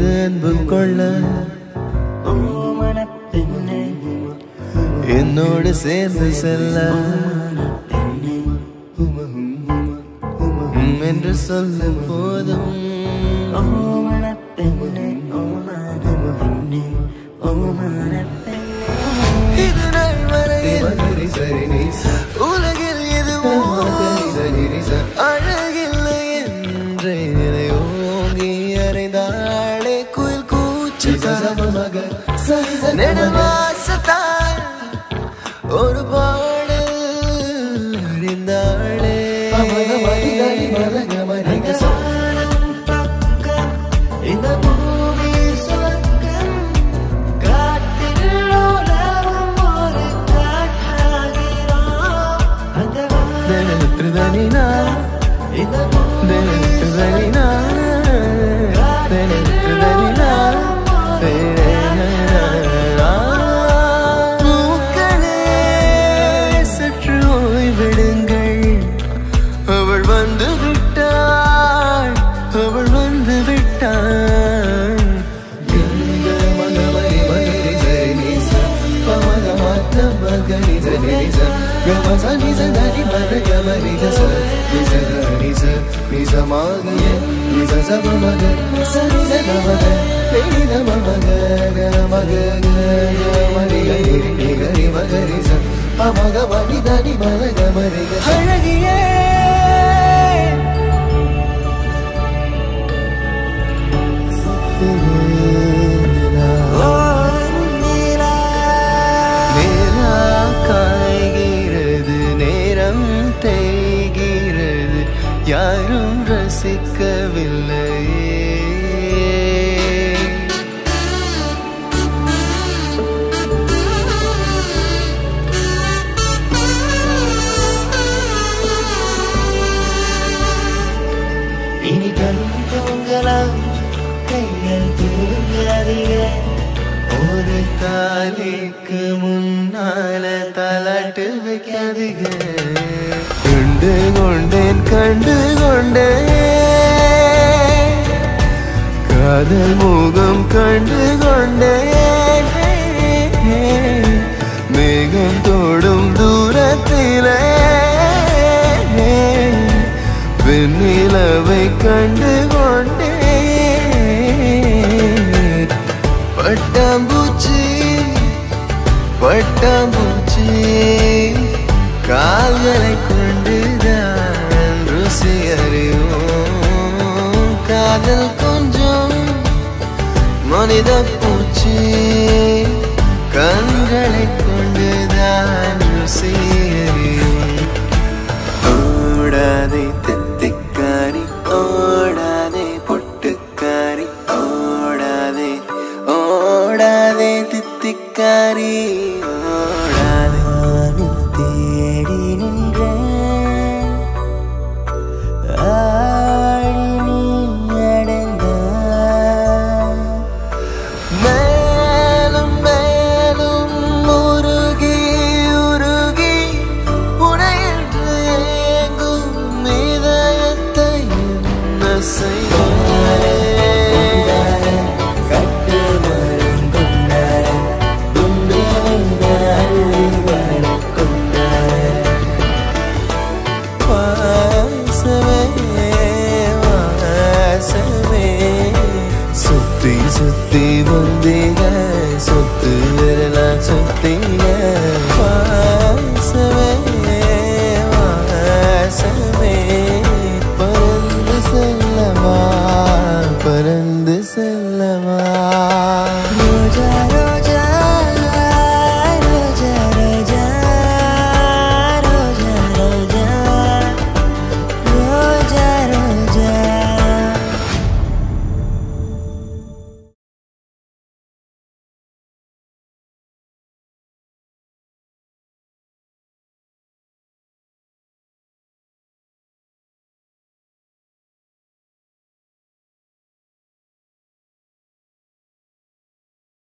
அன்பு கொள்ள என்னோடு சேர்ந்து செல்ல உம் என்று சொல்லும் போதும் இது நாள் வரையில் உலகில் எதுவும் அழகில்லை என்றே என்னை ஓங்கி அறைந்தாளே குயில் கூச்சு நெடுவாசத்தால் ஒரு பாடல் அறிந்தாளே இந்த பூமி சொர்க்கம் காட்டில் உலவும் ஒரு காற்றாகிறோம் அந்த தினத்துதனினா இந்த தினத்துதனினா தினத்துதனினா பூக்களே சற்று ஓய்விடுங்கள் அவள் வந்து விட்டாள் அவள் வந்து விட்டாள் அழகியே நிலா காய்கிறது நேரம் தேய்கிறது யாரும் ரசிக்கவில்லையே இனி கண் தூங்கலாம் கைகள் தூங்காதீங்க ஒரு தாலிக்கு முன்னால தலாட்டு வைக்காதீங்க கண்டு கொண்டேன் கண்டு கொண்டேன் காதல் முகம் கண்டு கொண்டேன் மேகம் தோடும் தூரத்திலே வெண்ணிலவை கண்டு கொண்டேன் பட்டாம்பூச்சி பட்டாம்பூச்சி கால்களை கொண்டுதான் ருசி அறிவோம் காதல் கொஞ்சம் மனித பூச்சி கண்களை கொண்டுதான் ருசி அறிவோம் ஓடாதே தித்திக்காரி ஓடாதே பொட்டுக்காரி ஓடாதே ஓடாதே தித்திக்காரி ஓடாதே நானும் தேடி நின்றேன் ஆடி நீ அடைந்தாய் மேலும் மேலும் உருகி உருகி உனையன்று ஏங்கும் இதயத்தை என்ன செய்வாரே கட்டு மரம் கொண்டார துண்டு கொண்டார வாசமே வாசமே சுத்தி சுத்தி வந்தீங்க சுத்து விரலாம் சுத்தீங்க வாசமே வாசமே பறந்து செல்லவா பறந்து செல்லவா